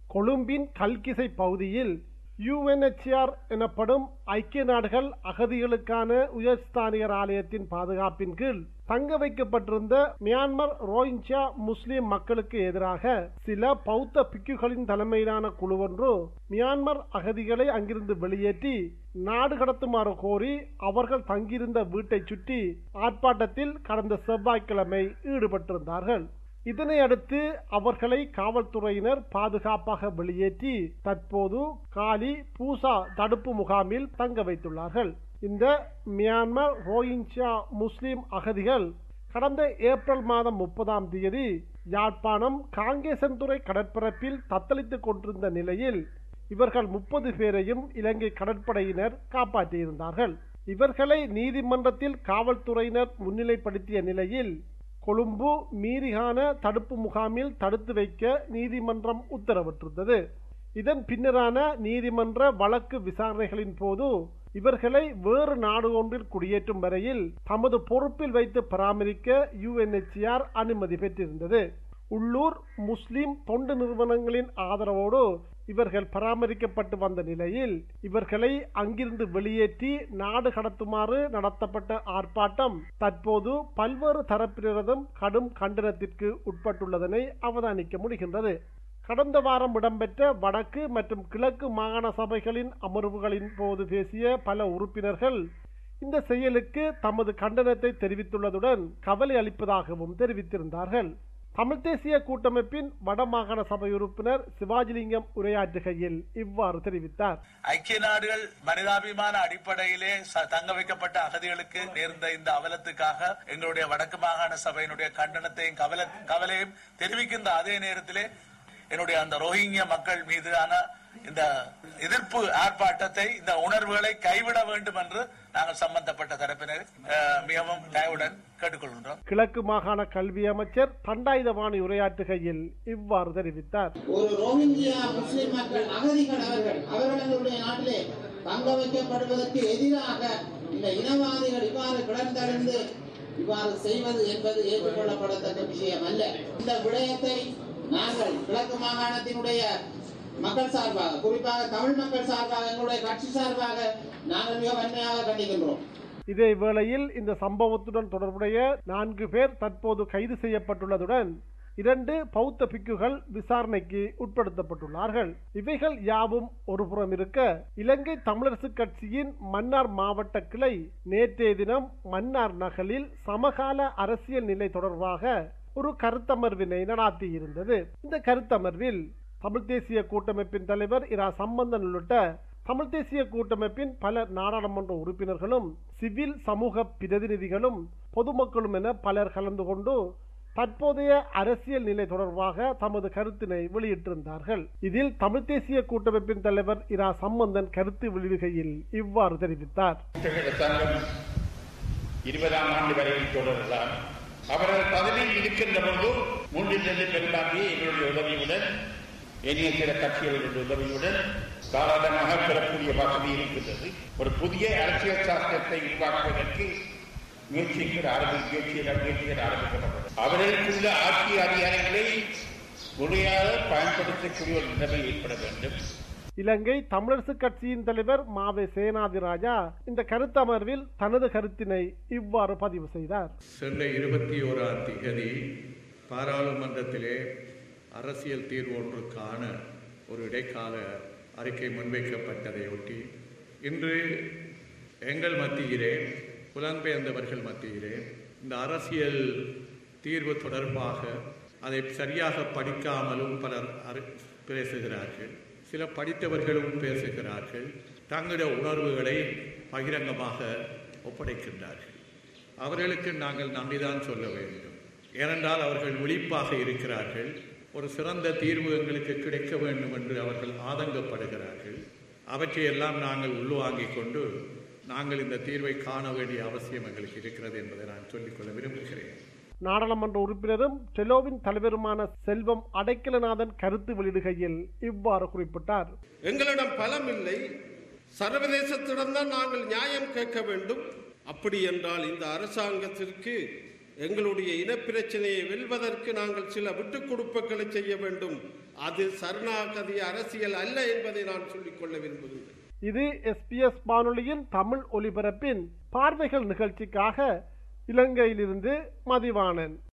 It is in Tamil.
கொழும்பின் கல்கிசை பகுதியில் யுஎன்எச்ஆர் எனப்படும் ஐக்கிய நாடுகள் அகதிகளுக்கான உயர்ஸ்தானியர் ஆலயத்தின் பாதுகாப்பின் கீழ் தங்க வைக்கப்பட்டிருந்த மியான்மர் ரோஹிஞ்சா முஸ்லிம் மக்களுக்கு எதிராக சில பௌத்த பிக்குகளின் தலைமையிலான குழு ஒன்று மியான்மர் அகதிகளை அங்கிருந்து வெளியேற்றி நாடு கடத்துமாறு கோரி அவர்கள் தங்கியிருந்த வீட்டை சுற்றி ஆர்ப்பாட்டத்தில் கடந்த செவ்வாய்க்கிழமை ஈடுபட்டிருந்தார்கள் இதனை அடுத்து அவர்களை காவல்துறையினர் பாதுகாப்பாக வெளியேற்றி தற்போது காலி பூசா தடுப்பு முகாமில் தங்க வைத்துள்ளார்கள் இந்த மியான்மர் ரோஹிஞ்சா முஸ்லிம் அகதிகள் கடந்த ஏப்ரல் மாதம் முப்பதாம் தேதி யாழ்ப்பாணம் காங்கேசன்துறை கடற்பரப்பில் தத்தளித்துக் கொண்டிருந்த நிலையில் இவர்கள் முப்பது பேரையும் இலங்கை கடற்படையினர் காப்பாற்றியிருந்தார்கள் இவர்களை நீதிமன்றத்தில் காவல்துறையினர் முன்னிலைப்படுத்திய நிலையில் கொழும்பு மீரிகான தடுப்பு முகாமில் தடுத்து வைக்க நீதிமன்றம் உத்தரவிட்டிருந்தது இதன் பின்னரான நீதிமன்ற வழக்கு விசாரணைகளின் போது இவர்களை வேறு நாடு ஒன்றில் குடியேற்றும் வரையில் தமது பொறுப்பில் வைத்து பராமரிக்க யுஎன்எச்சிஆர் அனுமதி பெற்றிருந்தது உள்ளூர் முஸ்லிம் தொண்டு நிறுவனங்களின் ஆதரவோடு இவர்கள் பராமரிக்கப்பட்டு வந்த நிலையில் இவர்களை அங்கிருந்து வெளியேற்றி நாடு கடத்துமாறு நடத்தப்பட்ட ஆர்ப்பாட்டம் தற்போது பல்வேறு தரப்பினரதும் கடும் கண்டனத்திற்கு உட்பட்டுள்ளதனை அவதானிக்க முடிகின்றது கடந்த வாரம் இடம்பெற்ற வடக்கு மற்றும் கிழக்கு மாகாண சபைகளின் அமர்வுகளின் போது பேசிய பல உறுப்பினர்கள் இந்த செயலுக்கு தமது கண்டனத்தை தெரிவித்துள்ளதுடன் கவலை அளிப்பதாகவும் தெரிவித்திருந்தார்கள் தமிழ் தேசிய கூட்டமைப்பின் வடமாகாண சபை உறுப்பினர் சிவாஜிலிங்கம் உரையாற்றுகையில் இவ்வாறு தெரிவித்தார் ஐக்கிய நாடுகள் மனிதாபிமான அடிப்படையிலே ச- தங்க வைக்கப்பட்ட அகதிகளுக்கு நேர்ந்த இந்த அவலத்துக்காக எங்களுடைய வடக்கு மாகாண சபையினுடைய கண்டனத்தையும் கவல கவலையும் தெரிவிக்கின்ற அதே நேரத்திலே என்னுடைய அந்த ரோஹிங்கிய மக்கள் மீதான இந்த எதிர்ப்பு ஆர்ப்பாட்டத்தை இந்த உணர்வுகளை கைவிட வேண்டும் என்று நாங்கள் சம்பந்தப்பட்ட தரப்பினர் அஹ், மிகவும் தயவுடன் கேட்டுக்கொள்கின்றோம் கிழக்கு மாகாண கல்வி அமைச்சர் தண்டாயுதவாணி உரையாற்றுகையில் இவ்வாறு தெரிவித்தார் ஒரு ரோஹிங்கியா முஸ்லிம் மக்கள் அகதிகள் அவர்கள் அவர்களுடைய நாட்டிலே தங்க வைக்கப்படுவதற்கு எதிராக இந்த இனவாதிகள் இவ்வாறு கிடந்தறிந்து இவ்வாறு செய்வது என்பது ஏற்றுக்கொள்ளப்படத்தக்க விஷயம் அல்ல இந்த விடயத்தை நாங்கள் கிழக்கு மாகாணத்தினுடைய மக்கள் சார்பாக குறிப்பாக தமிழ் மக்கள் சார்பாக எங்களுடைய கட்சி சார்பாக நாங்கள் மிக வன்மையாக கண்டிக்கின்றோம் இதே வேளையில் இந்த சம்பவத்துடன் தொடர்புடைய நான்கு பேர் தற்போது கைது செய்யப்பட்டுள்ளதுடன் இரண்டு பௌத்த பிக்குகள் விசாரணைக்கு உட்படுத்தப்பட்டுள்ளார்கள் இவைகள் யாவும் ஒருபுறம் இருக்க இலங்கை தமிழரசு கட்சியின் மன்னார் மாவட்ட கிளை நேற்றைய தினம் மன்னார் நகலில் சமகால அரசியல் நிலை தொடர்பாக ஒரு கருத்தமர்வினை நடாத்தியிருந்தது இந்த கருத்தமர்வில் தமிழ் தேசிய கூட்டமைப்பின் தலைவர் இரா சம்பந்தன் உள்ளிட்ட தமிழ் தேசிய கூட்டமைப்பின் பல நாடாளுமன்ற உறுப்பினர்களும் சிவில் சமூக பிரதிநிதிகளும் பொதுமக்களும் என பலர் கலந்து கொண்டு தற்போதைய அரசியல் நிலை தொடர்பாக தமது கருத்தினை வெளியிட்டிருந்தார்கள் இதில் தமிழ் தேசிய கூட்டமைப்பின் தலைவர் இரா சம்பந்தன் கருத்து வெளியிடுகையில் இவ்வாறு தெரிவித்தார் புத்தக சங்கம் இருபதாம் ஆண்டு வரையில் தொடரலாம் அவர்கள் பதவியில் இருக்கின்ற பொழுது மூன்றில் இரண்டு பெரும்பான்மையை எங்களுடைய உதவியுடன் எளிய சில கட்சிகளுடைய உதவியுடன் தாராளமாக பெறக்கூடிய வசதி இருக்கின்றது ஒரு புதிய அரசியல் சாஸ்திரத்தை உருவாக்குவதற்கு முயற்சிகள் ஆரம்பி முயற்சிகள் முயற்சிகள் ஆரம்பிக்கப்பட்டது அவர்களுக்குள்ள ஆட்சி அதிகாரங்களை முறையாக பயன்படுத்தக்கூடிய ஒரு நிலைமை ஏற்பட வேண்டும் இலங்கை தமிழரசு கட்சியின் தலைவர் மாவே சேனாதிராஜா இந்த கருத்தமர்வில் தனது கருத்தினை இவ்வாறு பதிவு செய்தார் சென்ற இருபத்தி ஓராம் திகதி பாராளுமன்றத்திலே அரசியல் தீர்வு ஒன்றுக்கான ஒரு இடைக்கால அறிக்கை முன்வைக்கப்பட்டதையொட்டி இன்று எங்கள் மத்தியிலே புலம்பெயர்ந்தவர்கள் மத்தியிலே இந்த அரசியல் தீர்வு தொடர்பாக அதை சரியாக படிக்காமலும் பலர் அறி- பேசுகிறார்கள் சில படித்தவர்களும் பேசுகிறார்கள் தங்களுடைய உணர்வுகளை பகிரங்கமாக ஒப்படைக்கின்றார்கள் அவர்களுக்கு நாங்கள் நன்றிதான் சொல்ல வேண்டும் ஏனென்றால் அவர்கள் விழிப்பாக இருக்கிறார்கள் ஒரு சிறந்த தீர்வு எங்களுக்கு கிடைக்க வேண்டும் என்று அவர்கள் ஆதங்கப்படுகிறார்கள் அவற்றையெல்லாம் நாங்கள் உள்வாங்கிக் கொண்டு நாங்கள் இந்த தீர்வை காண வேண்டிய அவசியம் எங்களுக்கு இருக்கிறது என்பதை நான் சொல்லிக்கொள்ள விரும்புகிறேன் நாடாளுமன்ற உறுப்பினரும் டெலோவின் தலைவருமான செல்வம் அடைக்கலநாதன் கருத்து வெளியிடுகையில் இவ்வாறு குறிப்பிட்டார் எங்களிடம் பலம் இல்லை சர்வதேசத்திடம் தான் நாங்கள் நியாயம் கேட்க வேண்டும் அப்படி என்றால் இந்த அரசாங்கத்திற்கு எங்களுடைய இனப்பிரச்சனையை வெல்வதற்கு நாங்கள் சில விட்டுக் கொடுப்புகளை செய்ய வேண்டும் அது சரணாகதி அரசியல் அல்ல என்பதை நான் சொல்லிக்கொள்ள விரும்புகின்றேன் இது எஸ்பிஎஸ் வானொலியின் தமிழ் ஒலிபரப்பின் பார்வைகள் நிகழ்ச்சிக்காக இலங்கையிலிருந்து மதிவாணன்